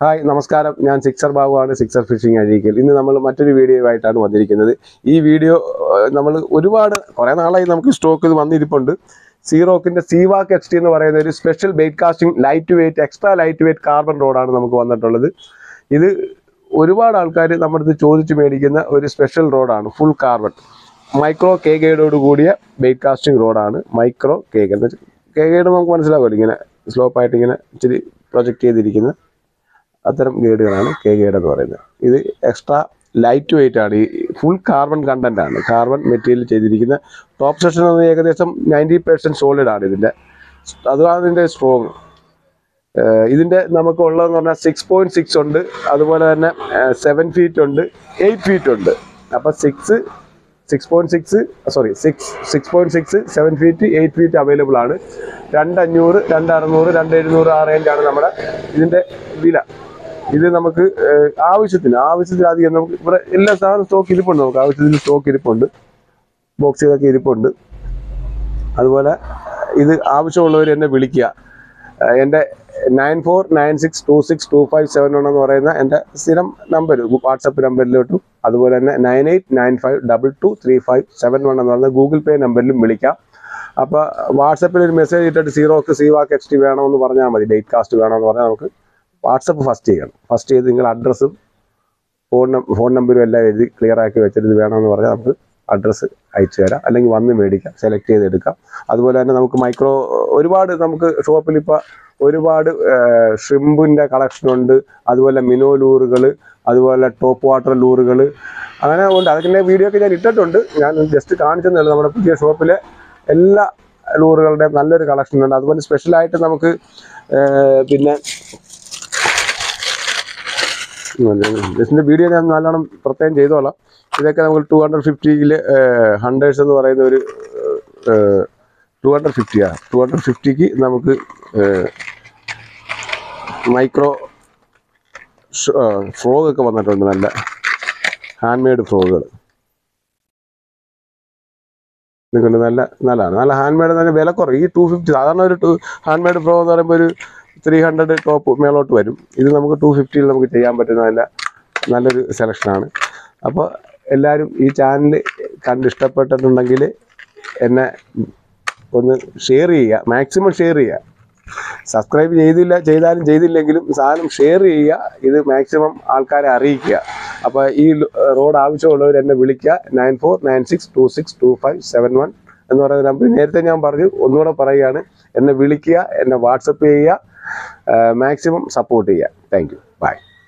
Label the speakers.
Speaker 1: hi നമസ്കാരം ഞാൻ sixer ബാബുവാണ് സിക്സർ ഫിഷിംഗ് അഴീക്കൽ ഇന്ന് നമ്മൾ മറ്റൊരു വീഡിയോ ആയിട്ടാണ് വന്നിരിക്കുന്നത് ഈ വീഡിയോ നമ്മൾ ഒരുപാട് കുറേ നാളായി നമുക്ക് സ്റ്റോക്ക് ഇത് വന്നിരിപ്പുണ്ട് സീറോക്കിന്റെ സീവാക്ക് എക്സ് ടി എന്ന് പറയുന്ന ഒരു special bait casting light weight extra light weight carbon റോഡാണ് നമുക്ക് വന്നിട്ടുള്ളത് ഇത് ഒരുപാട് ആൾക്കാർ നമ്മുടെ അടുത്ത് ചോദിച്ച് മേടിക്കുന്ന ഒരു സ്പെഷ്യൽ റോഡാണ് ഫുൾ കാർബൺ മൈക്രോ കെ ഗൈഡോട് കൂടിയ ബെയ്റ്റ് കാസ്റ്റിംഗ് റോഡാണ് micro K guide K guide നമുക്ക് മനസ്സിലാവുമല്ലോ ഇങ്ങനെ സ്ലോപ്പായിട്ട് ഇങ്ങനെ ഇച്ചിരി പ്രൊജക്റ്റ് ചെയ്തിരിക്കുന്ന അത്തരം ഗൈഡുകളാണ് കെ ഗൈഡ് എന്ന് പറയുന്നത് ഇത് എക്സ്ട്രാ ലൈറ്റ് വെയിറ്റ് ആണ് ഈ ഫുൾ കാർബൺ കണ്ടന്റ് ആണ് കാർബൺ മെറ്റീരിയൽ ചെയ്തിരിക്കുന്ന ടോപ്പ് സെക്ഷൻ ഏകദേശം നയൻറ്റി പെർസെൻറ്റ് സോളിഡ് ആണ് ഇതിൻ്റെ അതാണ് ഇതിൻ്റെ സ്ട്രോങ് ഇതിൻ്റെ നമുക്ക് ഉള്ളതെന്ന് പറഞ്ഞാൽ സിക്സ് പോയിൻറ്റ് സിക്സ് ഉണ്ട് അതുപോലെ തന്നെ സെവൻ ഫീറ്റ് ഉണ്ട് എയ്റ്റ് ഫീറ്റ് ഉണ്ട് അപ്പോൾ six six point six sorry six six point six seven feet eight feet available ആണ് രണ്ട് അഞ്ഞൂറ് രണ്ട് അറുന്നൂറ് രണ്ട് എഴുന്നൂറ് ആ റേഞ്ചാണ് നമ്മുടെ ഇതിൻ്റെ വില ഇത് നമുക്ക് ഏഹ്, ആവശ്യത്തിന് ആവശ്യത്തിന് അധികം നമുക്ക് ഇവിടെ എല്ലാ സാധനവും സ്റ്റോക്ക് ഇരിപ്പുണ്ട് നമുക്ക് ആവശ്യത്തിന് സ്റ്റോക്ക് ഇരിപ്പുണ്ട് ബോക്സുകളൊക്കെ ഇരിപ്പുണ്ട് അതുപോലെ ഇത് ആവശ്യമുള്ളവർ എന്നെ വിളിക്കുക ഏഹ്, എൻ്റെ nine four nine six two six two five seven one എന്ന് പറയുന്ന എൻ്റെ സ്ഥിരം നമ്പർ വാട്സപ്പ് നമ്പറിലോട്ടും അതുപോലെ തന്നെ nine eight nine five double two three five seven one എന്ന് പറയുന്ന ഗൂഗിൾ പേ നമ്പറിലും വിളിക്കാം അപ്പോൾ വാട്സപ്പിൽ ഒരു മെസ്സേജ് ഇട്ടിട്ട് സീറോക്ക് സീവാക്ക് എക്സ് ടി വേണമെന്ന് പറഞ്ഞാൽ മതി ഡേറ്റ് കാസ്റ്റ് വേണമെന്ന് പറഞ്ഞാൽ നമുക്ക് വാട്സപ്പ് ഫസ്റ്റ് ചെയ്യണം ഫസ്റ്റ് ചെയ്ത് നിങ്ങൾ അഡ്രസ്സും ഫോൺ ഫോൺ നമ്പറും എല്ലാം എഴുതി ക്ലിയർ ആക്കി വെച്ചിട്ട് ഇത് വേണമെന്ന് പറഞ്ഞാൽ നമുക്ക് അഡ്രസ്സ് അയച്ചു തരാം അല്ലെങ്കിൽ വന്ന് മേടിക്കാം സെലക്ട് ചെയ്തെടുക്കാം അതുപോലെ തന്നെ നമുക്ക് മൈക്രോ ഒരുപാട് നമുക്ക് ഷോപ്പിൽ ഇപ്പോൾ ഒരുപാട് ഷ്രിമ്പിൻ്റെ കളക്ഷൻ ഉണ്ട് അതുപോലെ മിനോ ലൂറുകൾ അതുപോലെ ടോപ്പ് വാട്ടർ ലൂറുകൾ അങ്ങനെ ഉണ്ട് അതിൻ്റെ വീഡിയോ ഒക്കെ ഞാൻ ഇട്ടിട്ടുണ്ട് ഞാൻ ജസ്റ്റ് കാണിച്ചതല്ല നമ്മുടെ പുതിയ ഷോപ്പിലെ എല്ലാ ലൂറുകളുടെയും നല്ലൊരു കളക്ഷൻ ഉണ്ട് അതുപോലെ സ്പെഷ്യലായിട്ട് നമുക്ക് ഏർ, പിന്നെ ജസ്റ്റിൻ്റെ വീഡിയോ ഞാൻ നല്ലോണം പ്രത്യേകം ചെയ്തോളാം ഇതൊക്കെ നമുക്ക് ടു ഹൺഡ്രഡ് ഫിഫ്റ്റിയിൽ ഹൺഡ്രഡ്സ് എന്ന് പറയുന്ന ഒരു ടു ഹൺഡ്രഡ് ഫിഫ്റ്റിയാ ടു ഹൺഡ്രഡ് ഫിഫ്റ്റിക്ക് നമുക്ക് മൈക്രോ ഫ്രോഗ് ഒക്കെ വന്നിട്ടുണ്ട് നല്ല ഹാൻഡ് മെയ്ഡ് ഫ്രോഗുകൾ ഇതൊക്കെ നല്ല നല്ലതാണ് നല്ല ഹാൻഡ് മെയ്ഡ് തന്നെ വില കുറവ് ഈ ടു ഫിഫ്റ്റി സാധാരണ ഒരു ടു ഹാൻഡ് മെയ്ഡ് ഫ്രോ എന്ന് പറയുമ്പോൾ ഒരു ത്രീ ഹൺഡ്രഡ് ടോപ്പ് മേളോട്ട് വരും ഇത് നമുക്ക് ടു ഫിഫ്റ്റിയിൽ നമുക്ക് ചെയ്യാൻ പറ്റുന്ന നല്ല നല്ലൊരു സെലക്ഷനാണ് അപ്പോൾ എല്ലാവരും ഈ ചാനൽ കണ്ട് ഇഷ്ടപ്പെട്ടിട്ടുണ്ടെങ്കിൽ എന്നെ ഒന്ന് ഷെയർ ചെയ്യുക മാക്സിമം ഷെയർ ചെയ്യുക സബ്സ്ക്രൈബ് ചെയ്തില്ല ചെയ്താലും ചെയ്തില്ലെങ്കിലും സാധനം ഷെയർ ചെയ്യുക ഇത് മാക്സിമം ആൾക്കാരെ അറിയിക്കുക അപ്പോൾ ഈ റോഡ് ആവശ്യമുള്ളവർ എന്നെ വിളിക്കുക nine four nine six two six two five seven one എന്ന് പറയുന്ന നമ്പർ നേരത്തെ ഞാൻ പറഞ്ഞു ഒന്നുകൂടെ പറയുകയാണ് എന്നെ വിളിക്കുക എന്നെ വാട്സപ്പ് ചെയ്യുക മാക്സിമം സപ്പോർട്ട് ചെയ്യുക താങ്ക് യു ബൈ